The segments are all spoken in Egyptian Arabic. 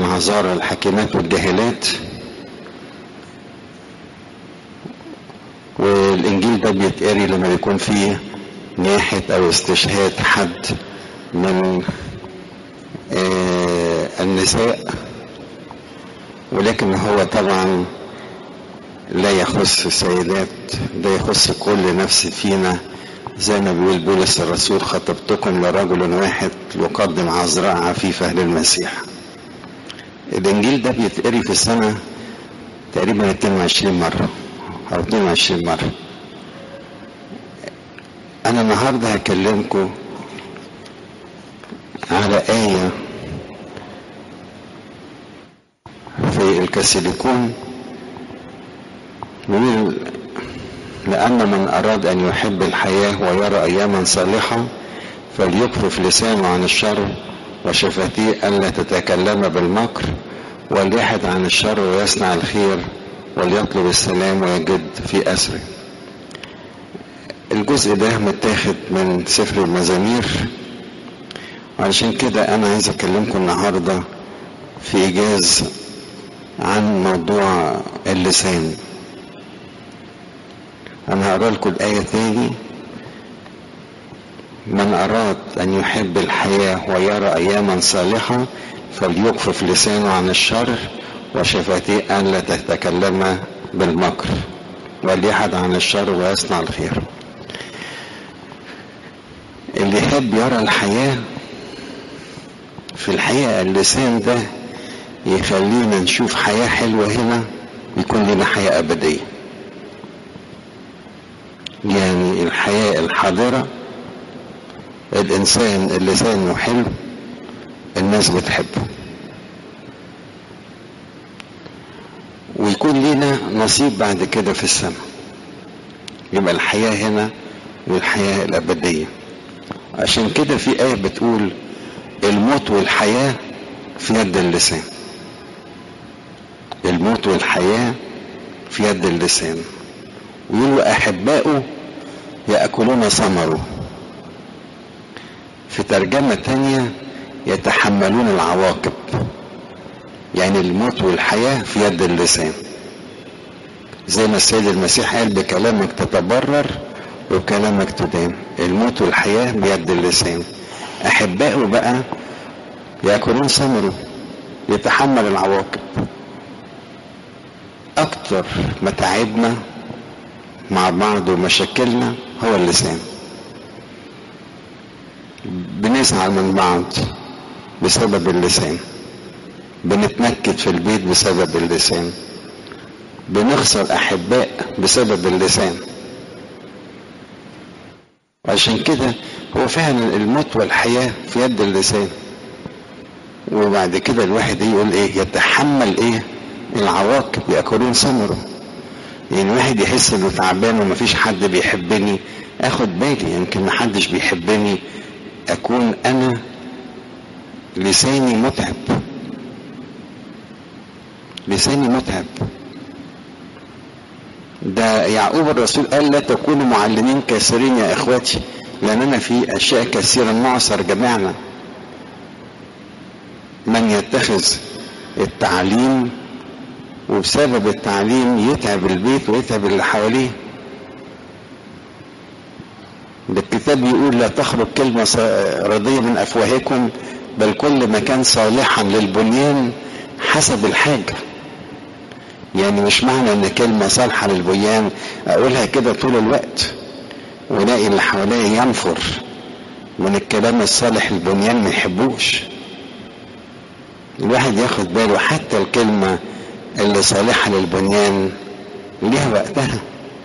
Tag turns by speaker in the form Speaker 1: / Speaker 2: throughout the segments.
Speaker 1: العذارى الحكيمات والجاهلات والإنجيل ده بيتقري لما بيكون فيه نياحة أو استشهاد حد من آه النساء ولكن هو طبعا لا يخص السيدات ده يخص كل نفس فينا زي ما بيقول بولس الرسول خطبتكم لرجل واحد يقدم عذراء عفيفة للمسيح الإنجيل ده بيتقري في السنة تقريبا 22 مرة أو 22 مرة أنا النهاردة هكلمكم على آية في الكاثوليكون بيقول لأن من أراد أن يحب الحياة ويرى أياما صالحة فليكفف لسانه عن الشر وشفتيه ألا تتكلم بالمكر وليحد عن الشر ويصنع الخير وليطلب السلام ويجد في أسره الجزء ده متاخد من سفر المزامير وعشان كده أنا عايز أكلمكم النهاردة في إيجاز عن موضوع اللسان أنا هقرا لكم الآية تاني من أراد أن يحب الحياة ويرى أياما صالحة فليكفف لسانه عن الشر وشفتيه أن لا تتكلم بالمكر وليحد عن الشر ويصنع الخير اللي يحب يرى الحياة في الحقيقة اللسان ده يخلينا نشوف حياة حلوة هنا يكون لنا حياة أبدية يعني الحياة الحاضرة الإنسان اللي لسانه حلو الناس بتحبه ويكون لينا نصيب بعد كده في السماء يبقى الحياة هنا والحياة الأبدية عشان كده في آية بتقول الموت والحياة في يد اللسان الموت والحياة في يد اللسان ويقول أحباؤه يأكلون ثمره في ترجمة تانية يتحملون العواقب يعني الموت والحياة في يد اللسان زي ما السيد المسيح قال بكلامك تتبرر وبكلامك تدان الموت والحياة بيد اللسان أحبائه بقى يأكلون ثمره يتحمل العواقب أكتر متاعبنا مع بعض ومشاكلنا هو اللسان بنزعل من بعض بسبب اللسان بنتنكد في البيت بسبب اللسان بنخسر احباء بسبب اللسان عشان كده هو فعلا الموت والحياة في يد اللسان وبعد كده الواحد يقول ايه يتحمل ايه العواقب يأكلون ثمره يعني الواحد يحس انه تعبان ومفيش حد بيحبني اخد بالي يمكن محدش بيحبني اكون انا لساني متعب لساني متعب ده يعقوب الرسول قال لا تكونوا معلمين كاسرين يا اخواتي لاننا في اشياء كثيره نعصر جميعنا من يتخذ التعليم وبسبب التعليم يتعب البيت ويتعب اللي حواليه ده الكتاب يقول لا تخرج كلمة رضية من أفواهكم بل كل ما كان صالحا للبنيان حسب الحاجة يعني مش معنى ان كلمة صالحة للبنيان اقولها كده طول الوقت ولاقي اللي حواليا ينفر من الكلام الصالح البنيان ما يحبوش الواحد ياخد باله حتى الكلمة اللي صالحة للبنيان ليها وقتها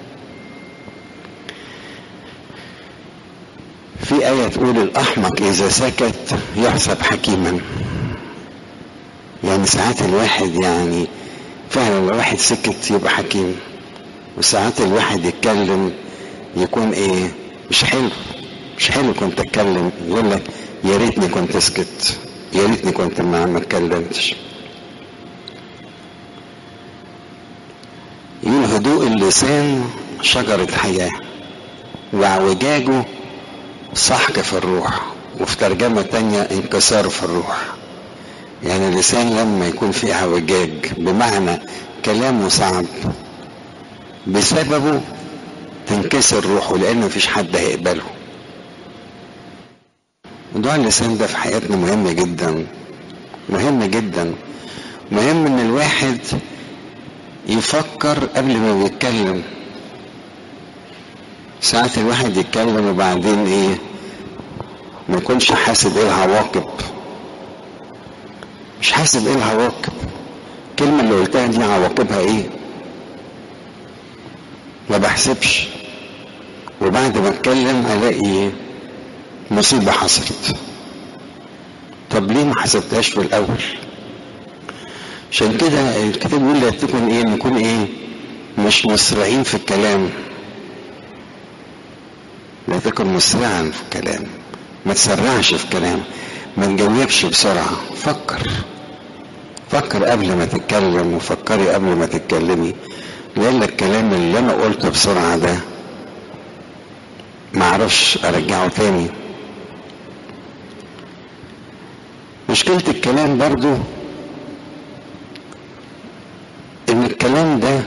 Speaker 1: في آية تقول الأحمق إذا سكت يحسب حكيما يعني ساعات الواحد يعني فعلا لو واحد سكت يبقى حكيم وساعات الواحد يتكلم يكون ايه مش حلو مش حلو كنت اتكلم يقول لك يا ريتني كنت اسكت يا ريتني كنت ما ما اتكلمتش يقول هدوء اللسان شجرة حياة واعوجاجه سحق في الروح وفي ترجمة تانية انكسار في الروح يعني اللسان لما يكون فيه اعوجاج بمعنى كلامه صعب بسببه تنكسر روحه لان مفيش حد هيقبله موضوع اللسان ده في حياتنا مهم جدا مهم جدا مهم ان الواحد يفكر قبل ما بيتكلم ساعات الواحد يتكلم وبعدين ايه ما يكونش حاسب ايه العواقب مش حاسب ايه العواقب الكلمة اللي قلتها دي عواقبها ايه ما بحسبش وبعد ما اتكلم الاقي مصيبة حصلت طب ليه ما حسبتهاش في الاول عشان كده الكتاب بيقول لا تكن ايه نكون ايه مش مسرعين في الكلام لا تكن مسرعا في الكلام ما تسرعش في كلام ما تجاوبش بسرعة فكر فكر قبل ما تتكلم وفكري قبل ما تتكلمي لأن الكلام اللي أنا قلته بسرعة ده معرفش أرجعه تاني مشكلة الكلام برضو إن الكلام ده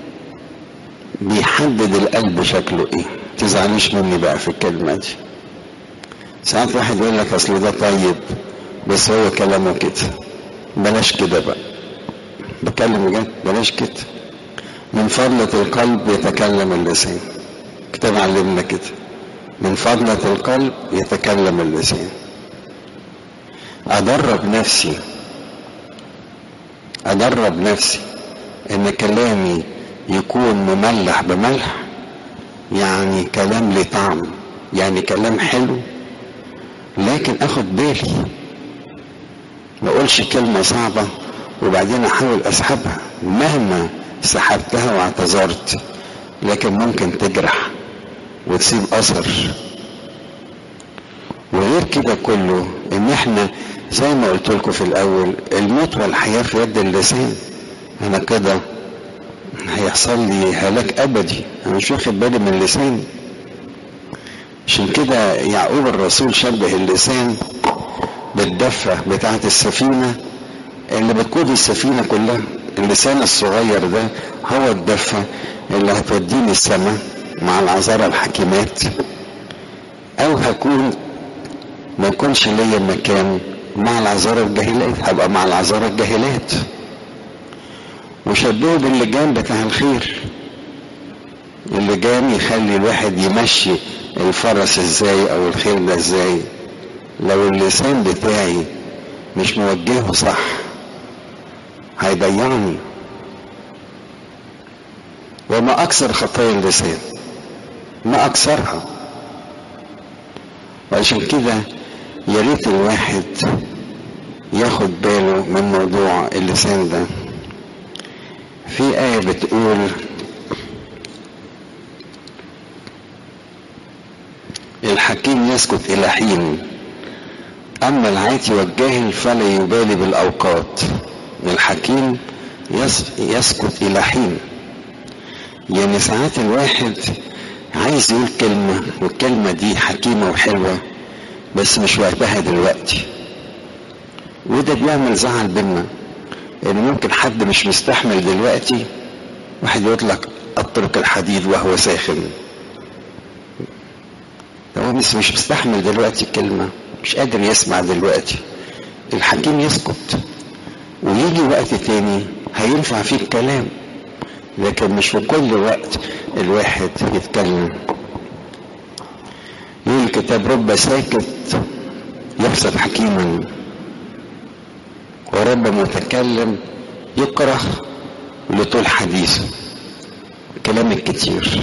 Speaker 1: بيحدد القلب شكله إيه تزعليش مني بقى في الكلمة دي ساعات واحد يقول لك اصل ده طيب بس هو كلامه كده بلاش كده بقى بكلم بجد بلاش كده من فضلة القلب يتكلم اللسان كتاب علمنا كده من فضلة القلب يتكلم اللسان أدرب نفسي أدرب نفسي إن كلامي يكون مملح بملح يعني كلام ليه طعم يعني كلام حلو لكن اخد بالي ما اقولش كلمة صعبة وبعدين احاول اسحبها مهما سحبتها واعتذرت لكن ممكن تجرح وتسيب اثر وغير كده كله ان احنا زي ما قلت لكم في الاول الموت والحياة في يد اللسان انا كده هيحصل لي هلاك ابدي انا مش واخد بالي من لساني عشان كده يعقوب الرسول شبه اللسان بالدفة بتاعة السفينة اللي بتقود السفينة كلها اللسان الصغير ده هو الدفة اللي هتوديني السماء مع العذارى الحكيمات او هكون ما يكونش ليا مكان مع العذارى الجاهلات هبقى مع العذارى الجاهلات وشبهه باللجام بتاع الخير اللجام يخلي الواحد يمشي الفرس ازاي او الخيل ده ازاي لو اللسان بتاعي مش موجهه صح هيضيعني وما اكثر خطايا اللسان ما اكثرها وعشان كده يا ريت الواحد ياخد باله من موضوع اللسان ده في آية بتقول الحكيم يسكت إلى حين أما العاتي والجاهل فلا يبالي بالأوقات الحكيم يسكت إلى حين يعني ساعات الواحد عايز يقول كلمة والكلمة دي حكيمة وحلوة بس مش وقتها دلوقتي وده بيعمل زعل بينا ان ممكن حد مش مستحمل دلوقتي واحد يطلق اترك الحديد وهو ساخن هو مش مش مستحمل دلوقتي الكلمة مش قادر يسمع دلوقتي الحكيم يسكت ويجي وقت تاني هينفع فيه الكلام لكن مش في كل وقت الواحد يتكلم يقول الكتاب رب ساكت يحسب حكيما ورب متكلم يكره لطول حديثه الكلام الكتير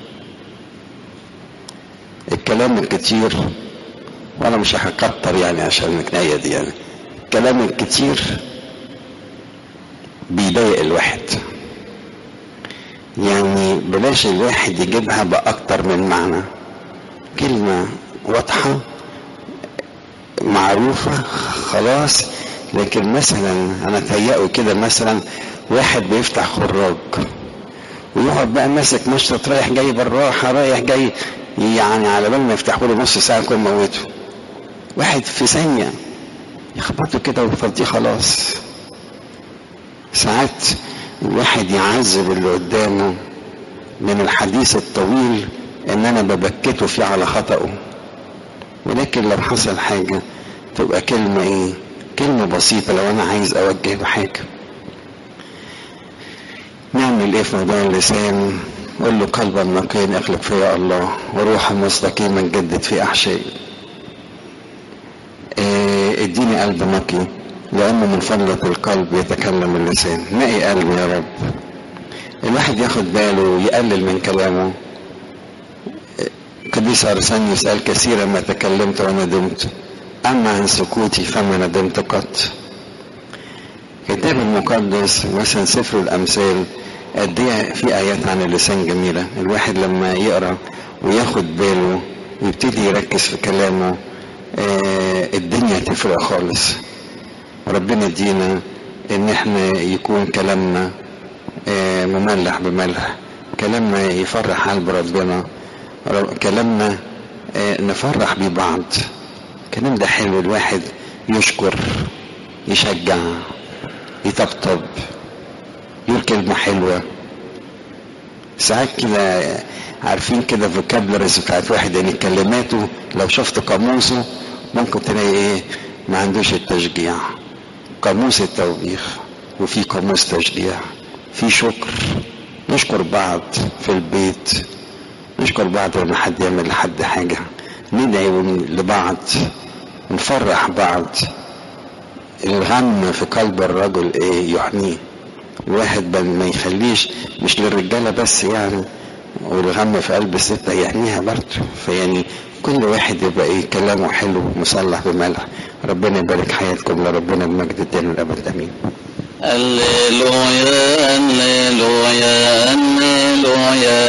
Speaker 1: الكلام الكتير وانا مش هكتر يعني عشان الكناية دي يعني الكلام الكتير بيضايق الواحد يعني بلاش الواحد يجيبها بأكتر من معنى كلمة واضحة معروفة خلاص لكن مثلا انا تهيأه كده مثلا واحد بيفتح خراج ويقعد بقى ماسك مشرط رايح جاي بالراحة رايح جاي يعني على بال ما يفتحوا له نص ساعة يكون موته واحد في ثانية يخبطه كده ويفضيه خلاص ساعات الواحد يعذب اللي قدامه من الحديث الطويل ان انا ببكته فيه على خطأه ولكن لو حصل حاجة تبقى كلمة ايه كلمة بسيطة لو انا عايز اوجه بحاجة نعمل ايه في موضوع اللسان قول له قلبا نقيا اخلق فيا الله وروحا مستقيما جدد في احشائي إيه اديني قلب نقي لانه من فضلة القلب يتكلم اللسان نقي قلبي يا رب الواحد ياخد باله ويقلل من كلامه قديس أرسانيوس قال كثيرا ما تكلمت وندمت أما عن سكوتي فما ندمت قط الكتاب المقدس مثلا سفر الأمثال قد ايه في آيات عن اللسان جميلة الواحد لما يقرأ وياخد باله ويبتدي يركز في كلامه آه الدنيا تفرق خالص ربنا يدينا ان احنا يكون كلامنا آه مملح بملح كلامنا يفرح قلب ربنا كلامنا آه نفرح بيه بعض الكلام ده حلو الواحد يشكر يشجع يطبطب يقول كلمة حلوة ساعات كده عارفين كده فوكابلرز بتاعت واحد يعني كلماته لو شفت قاموسه ممكن تلاقي ايه ما عندوش التشجيع قاموس التوبيخ وفي قاموس تشجيع في شكر نشكر بعض في البيت نشكر بعض لما حد يعمل لحد حاجة ندعي لبعض نفرح بعض الغم في قلب الرجل ايه يحنيه الواحد ما يخليش مش للرجاله بس يعني والغم في قلب الست يحنيها برضه فيعني كل واحد يبقى ايه كلامه حلو مصلح بملح ربنا يبارك حياتكم لربنا المجد الدائم الابد امين
Speaker 2: هللويا هللويا هللويا